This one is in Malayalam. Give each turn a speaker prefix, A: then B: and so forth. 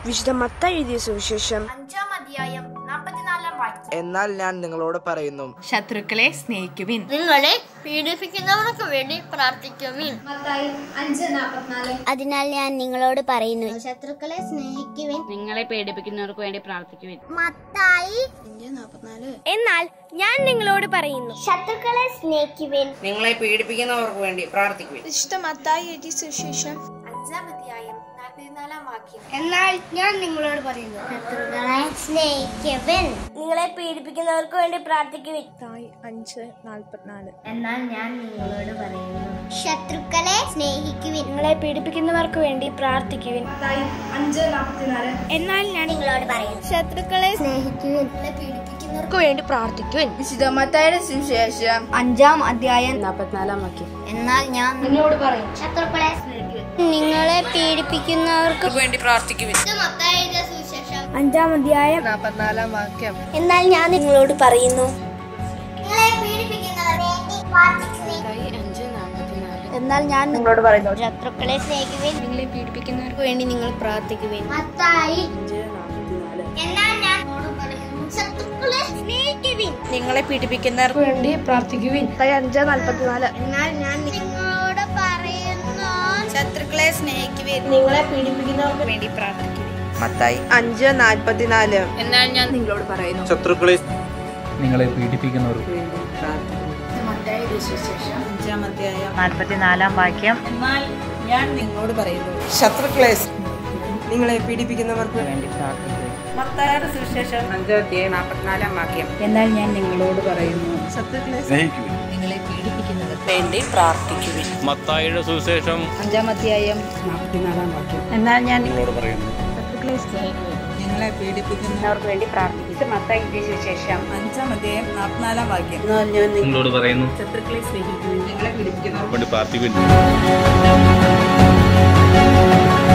A: വിശുദ്ധ മത്തായി എഴുതിയ സുവിശേഷം
B: അഞ്ചാം അധ്യായം നാൽപ്പത്തിനാലാം വാക്യം
C: എന്നാൽ ഞാൻ നിങ്ങളോട് പറയുന്നു
D: ശത്രുക്കളെ സ്നേഹിക്കുവിൻ
B: നിങ്ങളെ പീഡിപ്പിക്കുന്നവർക്ക് വേണ്ടി പ്രാർത്ഥിക്കുവിൻ
E: അതിനാൽ ഞാൻ നിങ്ങളോട് പറയുന്നു ശത്രുക്കളെ സ്നേഹിക്കുവിൻ
F: നിങ്ങളെ പേടിപ്പിക്കുന്നവർക്ക് വേണ്ടി പ്രാർത്ഥിക്കുവിൻ
E: മത്തായി
B: എന്നാൽ ഞാൻ നിങ്ങളോട് പറയുന്നു
E: ശത്രുക്കളെ സ്നേഹിക്കുവിൻ
G: നിങ്ങളെ പീഡിപ്പിക്കുന്നവർക്ക് വേണ്ടി പ്രാർത്ഥിക്കുവിൻ
A: വിശുദ്ധ മത്തായി എഴുതിയ സുവിശേഷം
B: അഞ്ചാം അധ്യായം നാൽപ്പത്തിനാലാം വാക്യം
E: എന്നാൽ ഞാൻ നിങ്ങളോട് പറയുന്നു ശത്രുക്കളെ സ്നേഹിക്കുവിൻ
B: നിങ്ങളെ പീഡിപ്പിക്കുന്നവർക്ക് വേണ്ടി പ്രാർത്ഥിക്കുവിൻ
A: അഞ്ച് നാൽപ്പത്തിനാല്
E: എന്നാൽ ഞാൻ നിങ്ങളോട് പറയുന്നു ശത്രുക്കളെ സ്നേഹിക്കുവിൻ
B: നിങ്ങളെ പീഡിപ്പിക്കുന്നവർക്ക് വേണ്ടി പ്രാർത്ഥിക്കുവിൻ
E: എന്നാൽ ഞാൻ നിങ്ങളോട് പറയുന്നു ശത്രുക്കളെ സ്നേഹിക്കുവിൻ നിങ്ങളെ പീഡിപ്പിക്കുന്നവർക്ക്
B: വേണ്ടി പ്രാർത്ഥിക്കുവിൻ
D: വിശുദ്ധമത്തായുടെ സുവിശേഷം
E: അഞ്ചാം അധ്യായം
D: നാൽപ്പത്തിനാലാം വാക്യം
E: എന്നാൽ ഞാൻ നിങ്ങളോട് പറയും ശത്രുക്കളെ സ്നേഹിക്കുവിൻ നിങ്ങളെ പീഡിപ്പിക്കുന്നവർക്ക്
G: വേണ്ടി പ്രാർത്ഥിക്കുവിൻ
E: സുവിശേഷം
B: അഞ്ചാം അധ്യായം
D: നാൽപ്പത്തിനാലാം വാക്യം
B: എന്നാൽ ഞാൻ നിങ്ങളോട് പറയുന്നു
E: നിങ്ങളെ പീഡിപ്പിക്കുന്നവരെ പ്രാർത്ഥിക്കുവിൻ
D: അഞ്ച് നാൽപ്പത്തിനാല്
B: എന്നാൽ ഞാൻ നിങ്ങളോട് പറയുന്നു
E: ശത്രുക്കളെ സ്നേഹിക്കുവിൻ
D: നിങ്ങളെ പീഡിപ്പിക്കുന്നവർക്ക് വേണ്ടി നിങ്ങൾ പ്രാർത്ഥിക്കുവിൻ
E: മത്തായി എന്നാൽ ഞാൻ നിങ്ങളോട് പറയുന്നു ശത്രുക്കളെ സ്നേഹിക്കുവിൻ
D: നിങ്ങളെ പീഡിപ്പിക്കുന്നവർക്ക് വേണ്ടി പ്രാർത്ഥിക്കുവിൻ
B: അഞ്ച് നാൽപ്പത്തിനാല്
E: എന്നാൽ ഞാൻ നിങ്ങളോട് പറയുന്നു
D: ശത്രുക്കളെ സ്നേഹിക്കുവിൻ
B: നിങ്ങളെ പീഡിപ്പിക്കുന്നവർക്ക്
D: വേണ്ടി പ്രാർത്ഥിക്കുവിൻ
C: മത്തായി
A: അഞ്ച് നാൽപ്പത്തിനാല്
D: എന്നാൽ ഞാൻ നിങ്ങളോട് പറയുന്നു
H: ശത്രുക്കളെ നിങ്ങളെ പീഡിപ്പിക്കുന്നവർക്ക്
G: നാൽപ്പത്തിനാലാം വാക്യം
D: എന്നാൽ ഞാൻ നിങ്ങളോട് പറയുന്നു
C: ശത്രുക്കളെ നിങ്ങളെ പീഡിപ്പിക്കുന്നവർക്ക്
G: വേണ്ടി പ്രാർത്ഥിക്കുവിൻ
D: മത്തായുടെ സുവിശേഷം
G: അഞ്ചാം അധ്യായം നാൽപ്പത്തിനാലാം വാക്യം
F: എന്നാൽ ഞാൻ നിങ്ങളോട് പറയുന്നു
H: സ്നേഹിക്കുവിൻ
D: നിങ്ങളെ പീഡിപ്പിക്കുന്നവർക്ക് വേണ്ടി പ്രാർത്ഥിക്കുവിൻ
H: മത്തായിയുടെ സുവിശേഷം
F: അഞ്ചാം അധ്യായം നാൽപ്പത്തിനാലാം വാക്യം
D: എന്നാൽ ഞാൻ
H: നിങ്ങളോട് പറയുന്നു
D: ശത്രുക്കളെ സ്നേഹിക്കുവിൻ
G: നിങ്ങളെ പീഡിപ്പിക്കുന്നവർക്ക് വേണ്ടി പ്രാർത്ഥിക്കും മത്തായി സുവിശേഷം
D: അഞ്ചാം അധ്യായം നാൽപ്പത്തിനാലാം വാക്യം
H: നിങ്ങളോട് പറയുന്നു
D: ശത്രുക്കളെ സ്നേഹിക്കുവിൻ
G: നിങ്ങളെ പീഡിപ്പിക്കുന്നവർക്ക്
H: വേണ്ടി പ്രാർത്ഥിക്കുവിൻ